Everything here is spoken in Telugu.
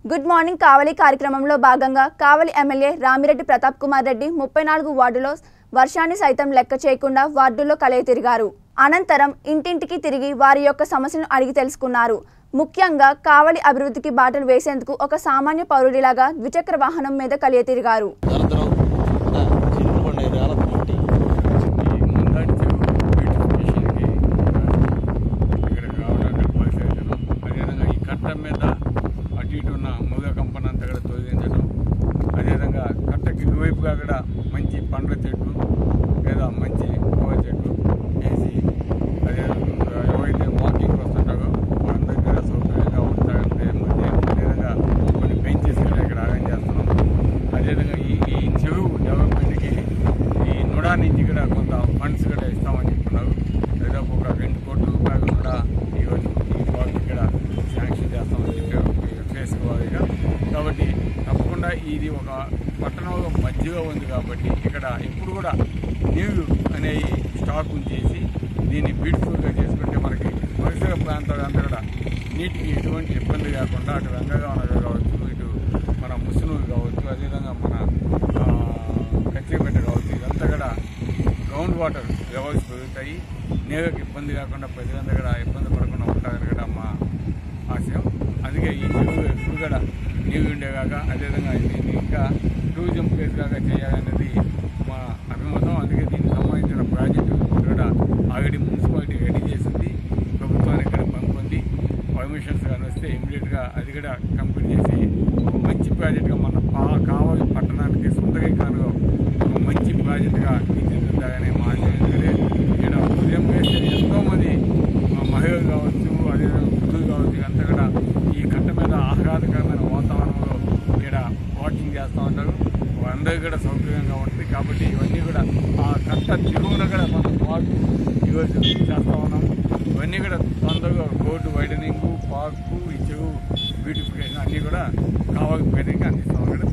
గుడ్ మార్నింగ్ కావలి కార్యక్రమంలో భాగంగా కావలి ఎమ్మెల్యే రామిరెడ్డి ప్రతాప్ కుమార్ రెడ్డి ముప్పై నాలుగు వార్డులో వర్షాన్ని సైతం లెక్క చేయకుండా వార్డుల్లో కలయి తిరిగారు అనంతరం ఇంటింటికి తిరిగి వారి యొక్క సమస్యలను అడిగి తెలుసుకున్నారు ముఖ్యంగా కావలి అభివృద్ధికి బాటలు వేసేందుకు ఒక సామాన్య పౌరుడిలాగా ద్విచక్ర వాహనం మీద కలియ తిరిగారు దరిద్రం చిరులు పడినాయి నేల మట్టి ఈ ముందాటి చెరువు బ్యూటిఫికేషన్కి ఇక్కడ రావడానికి పరిశీలించడం అదేవిధంగా ఈ కట్ట మీద అటు ఇటు ఉన్న మూగ కంపన అంతా కూడా తొలగించడం అదేవిధంగా కట్టకి ఇరువైపుగా కూడా మంచి పండ్ల చెట్లు లేదా మంచి పూల చెట్లు వేసి అదేవిధంగా ఎవరైతే వాకింగ్ వస్తుంటారో వాళ్ళందరికీ కూడా సౌకర్యంగా ఉంటారంటే మధ్య అదేవిధంగా కొన్ని బెంచెస్ కూడా ఇక్కడ అరేంజ్ చేస్తున్నాం అదేవిధంగా ఈ ఈ చెరువు డెవలప్మెంట్కి ఈ నుడా నుంచి కూడా కొంత ఫండ్స్ కూడా ఇస్తామని చెప్తున్నారు దాదాపు ఒక రెండు కోట్ల రూపాయలు కూడా ఈరోజు ఈ వాక్ ఇక్కడ శాంక్షన్ చేస్తామని చెప్పారు ఈ ఫేస్ వారీగా కాబట్టి తప్పకుండా ఇది ఒక పట్టణంలో మధ్యలో ఉంది కాబట్టి ఇక్కడ ఎప్పుడు కూడా నీళ్లు అనేవి స్టాక్ ఉంచేసి దీన్ని బ్యూటిఫుల్గా చేసుకుంటే మనకి పరిసర ప్రాంతాలంతా కూడా నీటికి ఎటువంటి ఇబ్బంది కాకుండా అటు రంగగామ నగర్ కావచ్చు ఇటు మన ముసునూరు కావచ్చు అదేవిధంగా మన ఆ, కచ్చిపేట కావచ్చు ఇదంతా కూడా గ్రౌండ్ వాటర్ లెవెల్స్ పెరుగుతాయి నీళ్ళకి ఇబ్బంది కాకుండా ప్రజలంతా కూడా ఇబ్బంది పడకుండా ఉంటారని కూడా మా ఆశయం అందుకే ఈ చెరువు ఎప్పుడు కూడా నీళ్ళు ఉండేగాక అదేవిధంగా దీన్ని ఇంకా టూరిజం ప్లేస్ కాగా చేయాలనేది మా అభిమతం అందుకే దీనికి సంబంధించిన ప్రాజెక్టు కూడా ఆల్రెడీ మున్సిపాలిటీ రెడీ చేసింది ప్రభుత్వానికి కూడా పంపొంది పర్మిషన్స్ కానీ వస్తే ఇమీడియట్గా అది కూడా కంప్లీట్ చేసి ఒక మంచి ప్రాజెక్ట్గా మన పా కావాలి పట్టణానికి సుందరీకరణలో ఒక మంచి ప్రాజెక్ట్గా తీర్చిదిద్దాలని మా ఆశయం ఎందుకంటే ఇక్కడ ఉదయం వేస్తే ఎంతోమంది మా మహిళలు కావచ్చు అదేవిధంగా వృద్ధులు కావచ్చు అంతా కూడా ఈ కట్ట మీద ఆహ్లాదకరమైన వాతావరణంలో ఇక్కడ వాకింగ్ చేస్తూ ఉంటారు అందరికీ కూడా సౌకర్యంగా ఉంటుంది కాబట్టి ఇవన్నీ కూడా ఆ కట్ట దిగువన కూడా మనం వాక్ ఈరోజు చేస్తూ ఉన్నాము ఇవన్నీ కూడా తొందరగా రోడ్డు వైడనింగ్ పార్కు ఈ చెరువు బ్యూటిఫికేషన్ అన్నీ కూడా కావాలి పేదకి అందిస్తామని కూడా